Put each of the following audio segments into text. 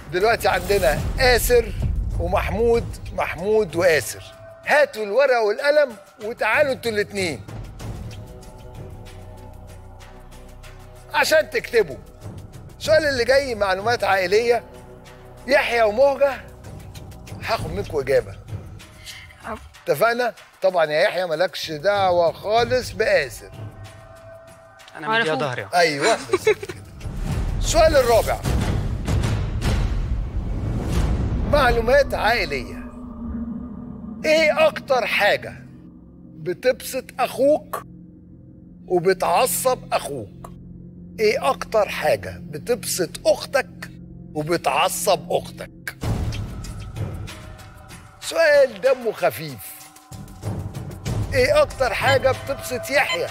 دلوقتي عندنا آسر ومحمود محمود وآسر هاتوا الورقة والقلم وتعالوا انتوا الاتنين عشان تكتبوا السؤال اللي جاي معلومات عائلية يحيى ومهجة هاخد منكم إجابة اتفقنا؟ طبعا يا يحيى مالكش دعوة خالص بآسر انا على مديها فوق. ظهري أهو. ايوه بالظبط كده. السؤال الرابع معلومات عائلية ايه اكتر حاجة بتبسط اخوك وبتعصب اخوك ايه اكتر حاجة بتبسط اختك وبتعصب اختك سؤال دمه خفيف ايه اكتر حاجة بتبسط يحيى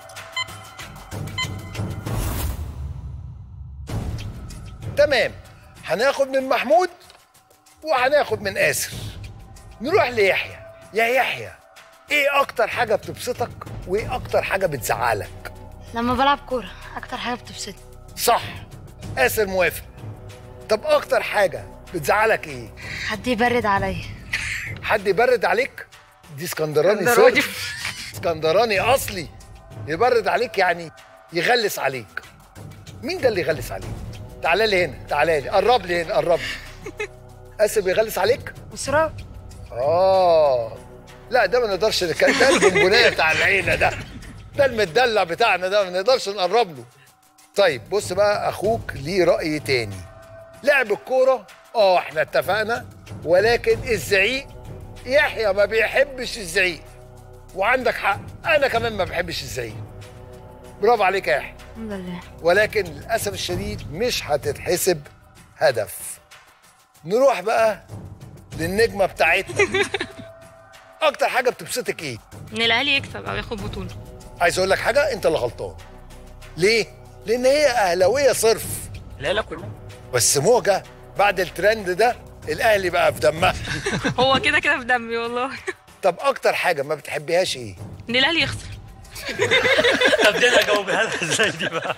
تمام هناخد من محمود وهناخد من آسر نروح ليحيى يا يحيى ايه اكتر حاجة بتبسطك وايه اكتر حاجة بتزعلك لما بلعب كورة أكتر حاجة بتبسطني صح آسر موافق طب اكتر حاجة بتزعلك ايه حد يبرد عليا حد يبرد عليك دي اسكندراني اسكندراني. صرف اسكندراني اصلي يبرد عليك يعني يغلس عليك مين ده اللي يغلس عليك تعالى لي هنا تعالى لي قرب لي هنا قرب لي آسر بيغلس عليك إسراء اه لا ده ما نقدرش نك- ده البونبونيه بتاع العيله ده ده المدلع بتاعنا ده ما نقدرش نقرب له طيب بص بقى اخوك ليه راي تاني لعب الكوره اه احنا اتفقنا ولكن الزعيق يحيى ما بيحبش الزعيق وعندك حق انا كمان ما بحبش الزعيق برافو عليك يا يحيى الحمد لله ولكن للاسف الشديد مش هتتحسب هدف نروح بقى للنجمه بتاعتنا اكتر حاجه بتبسطك ايه ان الاهلي يكسب او ياخد بطوله عايز اقول لك حاجه انت اللي غلطان ليه لان هي اهلاويه صرف لا لا كلها بس موجه بعد الترند ده الاهلي بقى في دمها هو كده كده في دمي والله طب اكتر حاجه ما بتحبيهاش ايه ان الاهلي يخسر طب دي انا اجاوبها لها ازاي دي بقى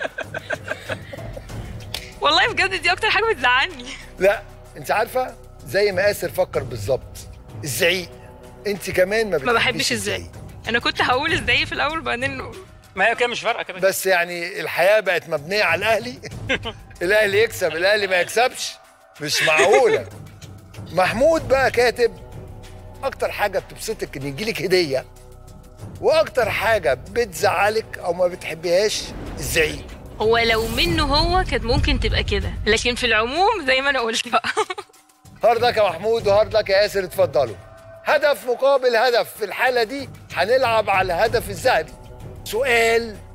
والله بجد دي اكتر حاجه بتزعلني لا انت عارفه زي ما اسر فكر بالظبط الزعيق انت كمان ما ما بتحبيش بحبش ازاي انا كنت هقول ازاي في الاول بعدين ما هي كده مش فارقه كده بس يعني الحياه بقت مبنيه على الاهلي الاهلي يكسب الاهلي ما يكسبش مش معقوله محمود بقى كاتب اكتر حاجه بتبسطك ان يجيلك هديه واكتر حاجه بتزعلك او ما بتحبيهاش الزعيق هو لو منه هو كانت ممكن تبقى كده لكن في العموم زي ما انا قلت بقى هارد لك يا محمود وهارد لك يا ياسر اتفضلوا هدف مقابل هدف في الحاله دي هنلعب على الهدف الذهبي سؤال